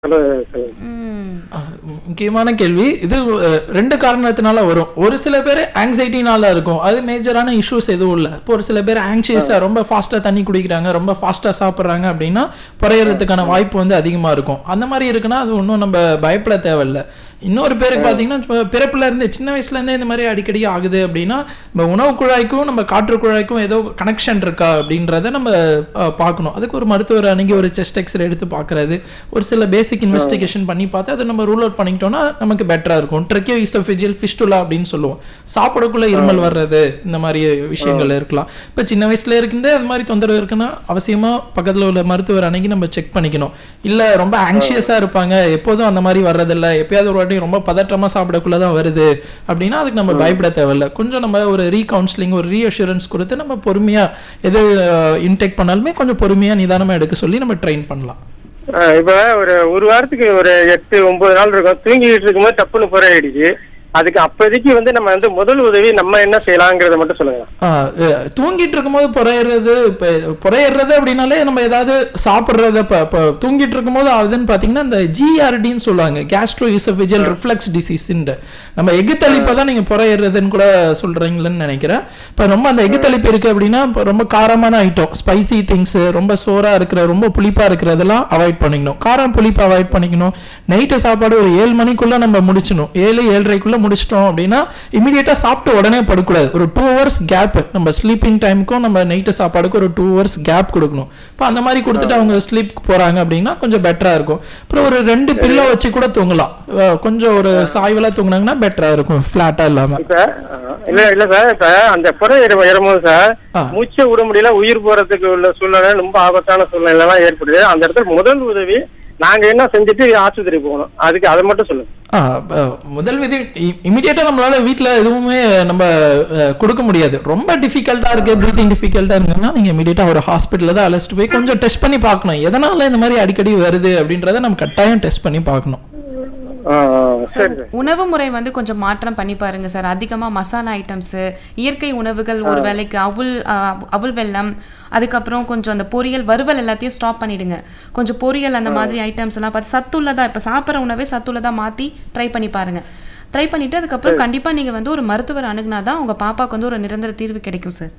சொல்லுங்க சொல்லுங்க ம் அஹ் முக்கியமான கேள்வி இது அஹ், ரெண்டு காரணத்தினால வரும் ஒரு சில பேர் ஆங்ஸைட்டினால இருக்கும் அது மேஜரான இஷ்யூஸ் எதுவும் இல்லை இப்போ ஒரு சில பேர் ஆங்ஷியஸா ரொம்ப ஃபாஸ்டா தண்ணி குடிக்கிறாங்க ரொம்ப ஃபாஸ்டா சாப்பிட்றாங்க அப்படின்னா குறையறதுக்கான வாய்ப்பு வந்து அதிகமா இருக்கும் அந்த மாதிரி இருக்குன்னா அது ஒன்றும் நம்ம பயப்பட தேவையில்ல இன்னொரு பேருக்கு பார்த்தீங்கன்னா இப்ப பிறப்புல இருந்து சின்ன வயசுல இருந்தே இந்த மாதிரி அடிக்கடி ஆகுது அப்படின்னா நம்ம உணவு குழாய்க்கும் நம்ம காற்று குழாய்க்கும் ஏதோ கனெக்ஷன் இருக்கா அப்படின்றத நம்ம அஹ், பார்க்கணும் அதுக்கு ஒரு மருத்துவர் அணுகி ஒரு செஸ்ட் எக்ஸ்ரே எடுத்து பார்க்கறது ஒரு சில பேசிக் இன்வெஸ்டிகேஷன் பண்ணி பார்த்து அதை நம்ம ரூல் அவுட் பண்ணிக்கிட்டோம்னா நமக்கு பெட்டரா இருக்கும் ட்ரெக்கியோ இசோஃபிஜியல் ஃபிஸ்டுலா அப்படின்னு சொல்லுவோம் சாப்பிடக்குள்ள இருமல் வர்றது இந்த மாதிரி விஷயங்கள் இருக்கலாம் இப்போ சின்ன வயசுல இருக்குந்தே அந்த மாதிரி தொந்தரவு இருக்குன்னா அவசியமா பக்கத்துல உள்ள மருத்துவர் அணுகி நம்ம செக் பண்ணிக்கணும் இல்ல ரொம்ப ஆங்ஷியஸா இருப்பாங்க எப்போதும் அந்த மாதிரி வர்றதில்ல எப்பயாவது ஒரு வாட்டி ரொம்ப பதற்றமா சாப்பிடக்குள்ள தான் வருது அப்படின்னா அதுக்கு நம்ம பயப்பட தேவையில்ல கொஞ்சம் நம்ம ஒரு ரீகவுன்சிலிங் ஒரு ரீஅஷூரன்ஸ் கொடுத்து நம்ம பொறுமையா எது இன்டேக் பண்ணாலுமே கொஞ்சம் பொறுமையா நிதானமா எடுக்க சொல்லி நம்ம ட்ரெயின் பண்ணலாம் ஆஹ் இப்ப ஒரு ஒரு வாரத்துக்கு ஒரு எட்டு ஒன்பது நாள் இருக்கும் தூங்கிட்டு இருக்கும்போது டப்புன்னு புற ஆயிடுச்சு அதுக்கு அப்போதைக்கு வந்து நம்ம வந்து முதல் உதவி நம்ம என்ன செய்யலாங்கிறத மட்டும் சொல்லுங்க ஆ, அஹ், தூங்கிட்டு இருக்கும்போது புறையிறது இப்போ புறையிறது அப்படின்னாலே நம்ம ஏதாவது சாப்பிட்றத இப்போ இப்போ தூங்கிட்டு இருக்கும்போது அதுன்னு பார்த்தீங்கன்னா இந்த ஜிஆர்டின்னு சொல்லுவாங்க கேஸ்ட்ரோ யூசோஃபிஜியல் ரிஃப்ளெக்ஸ் டிசீஸ்ன்னு நம்ம எகுத்தளிப்பை தான் நீங்கள் புறையிறதுன்னு கூட சொல்கிறீங்களன்னு நினைக்கிறேன் இப்போ ரொம்ப அந்த எகுத்தளிப்பு இருக்குது அப்படின்னா இப்போ ரொம்ப காரமான ஐட்டம் ஸ்பைசி திங்ஸ் ரொம்ப சோறாக இருக்கிற ரொம்ப புளிப்பாக இருக்கிறதெல்லாம் அவாய்ட் பண்ணிக்கணும் காரம் புளிப்பு அவாய்ட் பண்ணிக்கணும் நைட்டு சாப்பாடு ஒரு ஏழு மணிக்குள்ளே நம்ம முடிச்சணும் ஏழு ஏழரைக்குள்ளே முடிச்சிட்டோம் அப்படின்னா இமீடியட்டாக சாப்பிட்டு உடனே படுக்கூடாது ஒரு டூ ஹவர்ஸ் கேப் நம்ம ஸ்லீப்பிங் டைமுக்கும் நம்ம நைட்டு சாப்பாடுக்கும் ஒரு டூ ஹவர்ஸ் கேப் கொடுக்கணும் இப்போ அந்த மாதிரி கொடுத்துட்டு அவங்க ஸ்லீப் போகிறாங்க அப்படின்னா கொஞ்சம் பெட்டராக இருக்கும் அப்புறம் ஒரு ரெண்டு பில்லோ வச்சு கூட தூங்கலாம் அஹ் கொஞ்சம் ஒரு சாய்வலாக தூங்குனாங்கன்னா பெட்டராக இருக்கும் ஃப்ளாட்டாக இல்லாமல் இப்ப ஆஹ் இல்ல இல்ல சார் இப்ப அந்த புற இடம் ஏறும்போது சார் ஆ. மூச்சை விட முடியல உயிர் போறதுக்கு உள்ள சூழ்நிலை ரொம்ப ஆபத்தான சூழ்நிலை எல்லாம் ஏற்படுது அந்த இடத்துல முதல் உதவி நாங்க என்ன செஞ்சுட்டு ஆஸ்பத்திரி போகணும் அதுக்கு அதை மட்டும் சொல்லுங்க ஆ, அஹ், முதல் விதி இமிடியேட்டா நம்மளால வீட்ல எதுவுமே நம்ம அஹ், கொடுக்க முடியாது ரொம்ப டிஃபிகல்ட்டா இருக்கு ப்ரீத்திங் டிஃபிகல்ட்டா இருக்குன்னா நீங்க இமிடியேட்டா ஒரு ஹாஸ்பிட்டல்ல தான் அழைச்சிட்டு போய் கொஞ்சம் டெஸ்ட் பண்ணி பார்க்கணும் எதனால இந்த மாதிரி அடிக்கடி வருது அப்படின்றத நம்ம கட்டாயம் டெஸ்ட் பண்ணி பார்க்கணும் ஆஹ் ஆஹ் சரி சார் உணவு முறை வந்து கொஞ்சம் மாற்றம் பண்ணி பாருங்க சார் அதிகமா மசாலா ஐட்டம்ஸ் இயற்கை உணவுகள் ஒரு வேளைக்கு அவுல் ஆ, அவுல் வெல்லம் அதுக்கப்புறம் கொஞ்சம் அந்த பொரியல் வறுவல் எல்லாத்தையும் ஸ்டாப் பண்ணிடுங்க கொஞ்சம் பொரியல் அந்த மாதிரி ஐட்டம்ஸ் எல்லாம் பார்த்து சத்துள்ளதா இப்போ சாப்பிட்ற உணவே சத்துள்ளதா மாத்தி ட்ரை பண்ணி பாருங்க ட்ரை பண்ணிட்டு அதுக்கப்புறம் கண்டிப்பா நீங்க வந்து ஒரு மருத்துவர் அணுகுனாதான் உங்க பாப்பாக்கு வந்து ஒரு நிரந்தர தீர்வு கிடைக்கும் சார்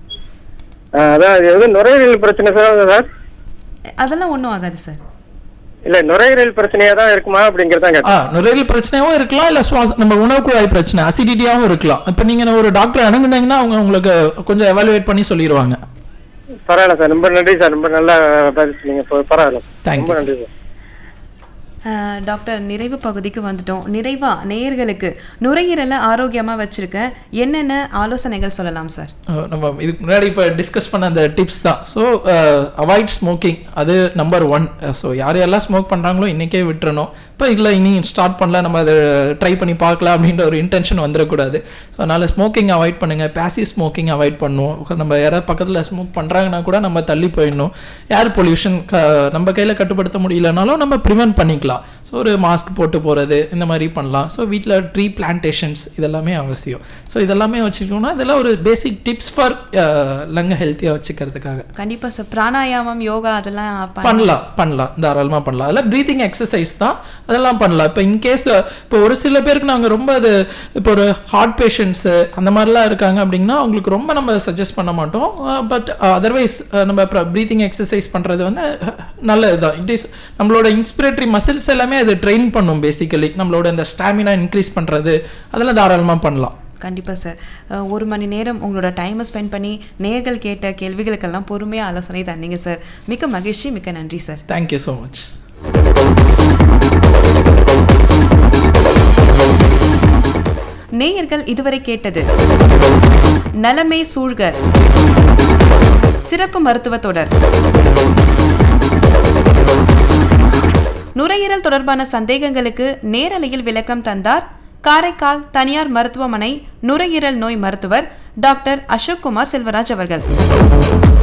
ஆஹ் அதான் இது வந்து நுரையீரல் பிரச்சனை சார் சார் அதெல்லாம் ஒன்றும் ஆகாது சார் இல்ல நுரையீரல் பிரச்சனையா தான் இருக்குமா அப்படிங்கறத ஆ நுரையீரல் பிரச்சனையாவும் இருக்கலாம் இல்ல சுவாச நம்ம உணவு குழாய் பிரச்சனை அசிடிட்டியாவும் இருக்கலாம் இப்போ நீங்க ஒரு டாக்டர் அணுகுனீங்கன்னா அவங்க உங்களுக்கு கொஞ்சம் எவாலுவேட் பண்ணி சொல்லிடுவாங்க பரவாயில்ல சார் ரொம்ப நன்றி சார் ரொம்ப நல்லா பதில் சொன்னீங்க இப்போ பரவாயில்ல Thank ரொம்ப you. நன்றி சார் அஹ் டாக்டர் நிறைவு பகுதிக்கு வந்துட்டோம் நிறைவா நேயர்களுக்கு நுரையீரலை ஆரோக்கியமா வச்சிருக்க என்னென்ன ஆலோசனைகள் சொல்லலாம் சார் அஹ் நம்ம இதுக்கு முன்னாடி இப்போ டிஸ்கஸ் பண்ண அந்த டிப்ஸ் தான் ஸோ அவாய்ட் ஸ்மோக்கிங் அது நம்பர் ஒன் ஸோ யார் யாரெல்லாம் ஸ்மோக் பண்ணுறாங்களோ இன்றைக்கே விட்டுறணும் இப்போ இல்லை இனி ஸ்டார்ட் பண்ணல நம்ம அதை ட்ரை பண்ணி பார்க்கலாம் அப்படின்ற ஒரு இன்டென்ஷன் வந்துடக்கூடாது ஸோ அதனால் ஸ்மோக்கிங் அவாய்ட் பண்ணுங்கள் பேசிவ் ஸ்மோக்கிங் அவாய்ட் பண்ணுவோம் நம்ம யாராவது பக்கத்தில் ஸ்மோக் பண்ணுறாங்கன்னா கூட நம்ம தள்ளி போயிடணும் ஏர் பொல்யூஷன் நம்ம கையில் கட்டுப்படுத்த முடியலனாலும் நம்ம ப்ரிவென்ட் பண்ணிக்கலாம் ஸோ ஒரு மாஸ்க் போட்டு போகிறது இந்த மாதிரி பண்ணலாம் ஸோ வீட்டில் ட்ரீ பிளான்டேஷன்ஸ் இதெல்லாமே அவசியம் ஸோ இதெல்லாமே வச்சுக்கணும்னா இதெல்லாம் ஒரு பேசிக் டிப்ஸ் ஃபார் லங்க ஹெல்த்தியாக வச்சுக்கிறதுக்காக கண்டிப்பா சார் பிராணாயாமம் யோகா அதெல்லாம் ப- பண்ணலாம் பண்ணலாம் தாராளமாக பண்ணலாம் அதில் ப்ரீத்திங் எக்ஸசைஸ் தான் அதெல்லாம் பண்ணலாம் இப்போ இன்கேஸ் இப்போ ஒரு சில பேருக்கு நாங்கள் ரொம்ப அது இப்போ ஒரு ஹார்ட் பேஷண்ட்ஸு அந்த மாதிரிலாம் இருக்காங்க அப்படின்னா அவங்களுக்கு ரொம்ப நம்ம சஜஸ்ட் பண்ண மாட்டோம் பட் அதர்வைஸ் நம்ம ப்ரீத்திங் எக்ஸசைஸ் பண்ணுறது வந்து அஹ், நல்லது தான் இட் இஸ் நம்மளோட இன்ஸ்பிரேட்டரி மசில்ஸ் எல்லாமே அது ட்ரெயின் பண்ணும் பேசிக்கலி நம்மளோட இந்த ஸ்டாமினா இன்க்ரீஸ் பண்ணுறது அதெல்லாம் தாராளமாக பண்ணலாம் கண்டிப்பா சார் அஹ், ஒரு மணி நேரம் உங்களோட டைமை ஸ்பெண்ட் பண்ணி நேர்கள் கேட்ட கேள்விகளுக்கெல்லாம் பொறுமையா ஆலோசனை தந்தீங்க சார் மிக்க மகிழ்ச்சி மிக்க நன்றி சார் தேங்க்யூ ஸோ மச் நேயர்கள் இதுவரை கேட்டது நலமே சூழ்க சிறப்பு மருத்துவ தொடர் நுரையீரல் தொடர்பான சந்தேகங்களுக்கு நேரலையில் விளக்கம் தந்தார் காரைக்கால் தனியார் மருத்துவமனை நுரையீரல் நோய் மருத்துவர் டாக்டர் அசோக் குமார் செல்வராஜ் அவர்கள்